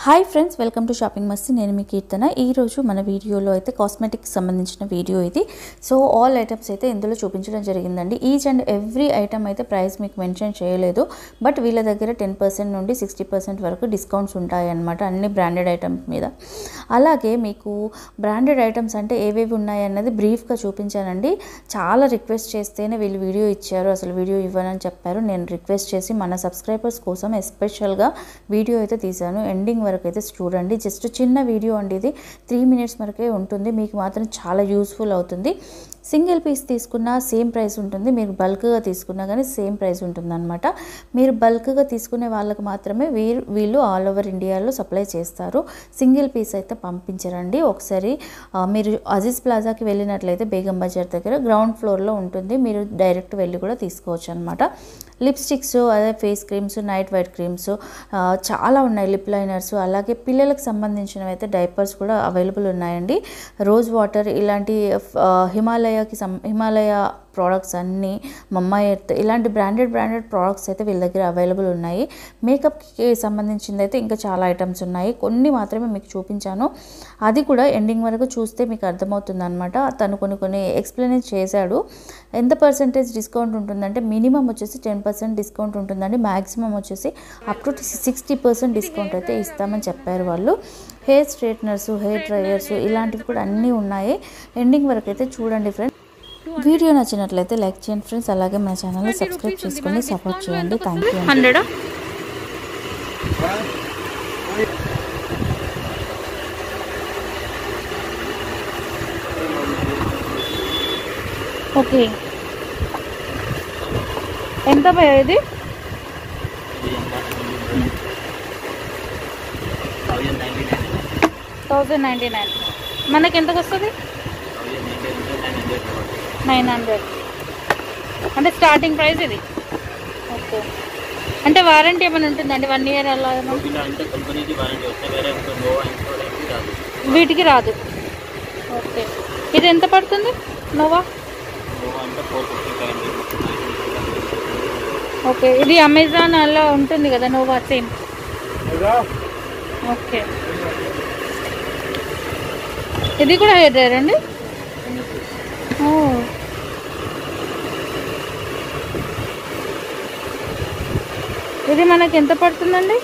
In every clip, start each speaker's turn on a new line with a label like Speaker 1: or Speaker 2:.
Speaker 1: Hi friends welcome to shopping Masti నేను మీ కీర్తన ఈరోజు మన వీడియోలో అయితే కాస్మెటిక్స్ సంబంధించిన వీడియో ఇది సో ఆల్ ఐటమ్స్ అయితే ఇందులో చూపించడం జరిగిందండి ఈచ్ అండ్ ఎవ్రీ ఐటమ్ అయితే ప్రైస్ మీకు మెన్షన్ చేయలేదు బట్ వీళ్ళ దగ్గర టెన్ పర్సెంట్ నుండి సిక్స్టీ పర్సెంట్ వరకు డిస్కౌంట్స్ ఉంటాయి అన్నమాట అన్ని బ్రాండెడ్ ఐటమ్స్ మీద అలాగే మీకు బ్రాండెడ్ ఐటమ్స్ అంటే ఏవేవి ఉన్నాయి అన్నది బ్రీఫ్గా చూపించానండి చాలా రిక్వెస్ట్ చేస్తేనే వీళ్ళు వీడియో ఇచ్చారు అసలు వీడియో ఇవ్వనని చెప్పారు నేను రిక్వెస్ట్ చేసి మన సబ్స్క్రైబర్స్ కోసం ఎస్పెషల్గా వీడియో అయితే తీశాను ఎండింగ్ వరకు అయితే చూడండి జస్ట్ చిన్న వీడియో అండి ఇది త్రీ మినిట్స్ వరకే ఉంటుంది మీకు మాత్రం చాలా యూస్ఫుల్ అవుతుంది సింగిల్ పీస్ తీసుకున్నా సేమ్ ప్రైస్ ఉంటుంది మీరు బల్క్గా తీసుకున్నా కానీ సేమ్ ప్రైస్ ఉంటుంది అనమాట మీరు బల్క్గా తీసుకునే వాళ్ళకి మాత్రమే వీరు వీళ్ళు ఆల్ ఓవర్ ఇండియాలో సప్లై చేస్తారు సింగిల్ పీస్ అయితే పంపించరండి ఒకసారి ఆ, మీరు అజీజ్ ప్లాజాకి వెళ్ళినట్లయితే బేగం బజార్ దగ్గర గ్రౌండ్ ఫ్లోర్లో ఉంటుంది మీరు డైరెక్ట్ వెళ్ళి కూడా తీసుకోవచ్చు అనమాట లిప్స్టిక్స్ అదే face creams night white creams చాలా ఉన్నాయి లిప్ లైనర్స్ అలాగే పిల్లలకు సంబంధించినవి అయితే డైపర్స్ కూడా అవైలబుల్ ఉన్నాయండి రోజ్ వాటర్ ఇలాంటి ఆ, హిమాలయకి సం హిమాలయ ప్రోడక్ట్స్ అన్నీ మమ్మాయి ఎర్త్ ఇలాంటి బ్రాండెడ్ బ్రాండెడ్ ప్రోడక్ట్స్ అయితే వీళ్ళ దగ్గర అవైలబుల్ ఉన్నాయి మేకప్కి సంబంధించింది అయితే ఇంకా చాలా ఐటమ్స్ ఉన్నాయి కొన్ని మాత్రమే మీకు చూపించాను అది కూడా ఎండింగ్ వరకు చూస్తే మీకు అర్థమవుతుంది అనమాట తను కొన్ని కొన్ని ఎక్స్ప్లెయిన్ చేశాడు ఎంత పర్సెంటేజ్ డిస్కౌంట్ ఉంటుందంటే మినిమం వచ్చేసి టెన్ పర్సెంట్ డిస్కౌంట్ ఉంటుందండి మ్యాక్సిమం వచ్చేసి up to sixty percent discount అయితే ఇస్తామని చెప్పారు వాళ్ళు హెయిర్ స్ట్రైట్నర్స్ హెయిర్ డ్రైయర్స్ ఇలాంటివి కూడా అన్నీ ఉన్నాయి ఎండింగ్ వరకు అయితే చూడండి ఫ్రెండ్స్ వీడియో నచ్చినట్లయితే లైక్ చేయండి ఫ్రెండ్స్ అలాగే మా ఛానల్ని సబ్స్క్రైబ్ చేసుకొని సపోర్ట్ చేయండి థ్యాంక్ యూ
Speaker 2: హండ్రెడ్ ఓకే ఎంత భయ ఇది థౌజండ్ నైంటీ నైన్ మనకి ఎంతకు వస్తుంది నైన్ హండ్రెడ్ అంటే స్టార్టింగ్ ప్రైస్ ఇది ఓకే అంటే వారంటీ ఏమైనా ఉంటుందండి వన్ ఇయర్ అలా ఏమైనా?
Speaker 3: అంటే కంపెనీకి వారంటీ వస్తే వేరే ఉంటుంది నోవా ఇన్సూరెన్స్ రాదు
Speaker 2: వీటికి రాదు ఓకే ఇది ఎంత పడుతుంది నోవా
Speaker 3: నోవా అంటే ఫోర్ ఫిఫ్టీ ఫైవ్
Speaker 2: ఓకే ఇది అమెజాన్ అలా ఉంటుంది కదా నోవా సేమ్ ఓకే ఇది కూడా హెయిర్ డ్రైయర్ అండి ఓ. ఇది మనకి ఎంత పడుతుందండి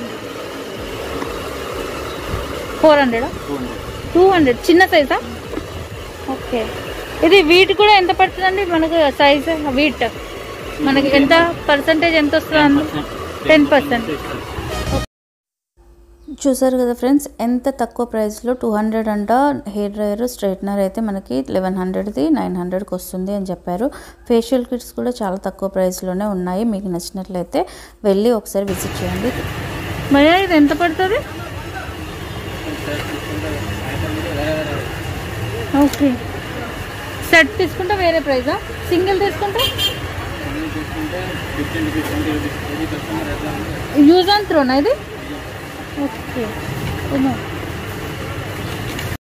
Speaker 2: ఫోర్ హండ్రెడా
Speaker 3: టూ హండ్రెడ్
Speaker 2: టూ హండ్రెడ్ చిన్న సైజా ఓకే ఇది వీట్ కూడా ఎంత పడుతుందండి మనకు సైజ్ వీట్ మనకి ఎంత పర్సంటేజ్ ఎంత వస్తుంది టెన్ పర్సెంట్
Speaker 1: చూసారు కదా ఫ్రెండ్స్ ఎంత తక్కువ ప్రైస్లో టూ హండ్రెడ్ అంట హెయిర్ డ్రైయర్ స్ట్రైట్నర్ అయితే మనకి లెవెన్ హండ్రెడ్ది నైన్ హండ్రెడ్కి వస్తుంది అని చెప్పారు ఫేషియల్ కిట్స్ కూడా చాలా తక్కువ ప్రైస్లోనే ఉన్నాయి మీకు నచ్చినట్లయితే వెళ్ళి ఒకసారి విజిట్ చేయండి
Speaker 2: భయ్యా ఇది ఎంత పడుతుంది ఓకే సెట్ తీసుకుంటే వేరే ప్రైజా సింగిల్ తీసుకుంటే
Speaker 3: ఫిఫ్టీన్ రూపీస్ ట్వంటీ రూపీస్ ఇది కస్టమర్ ఎట్లా
Speaker 2: యూజ్ అండ్ త్రోనా ఇది ఓకే ఏమో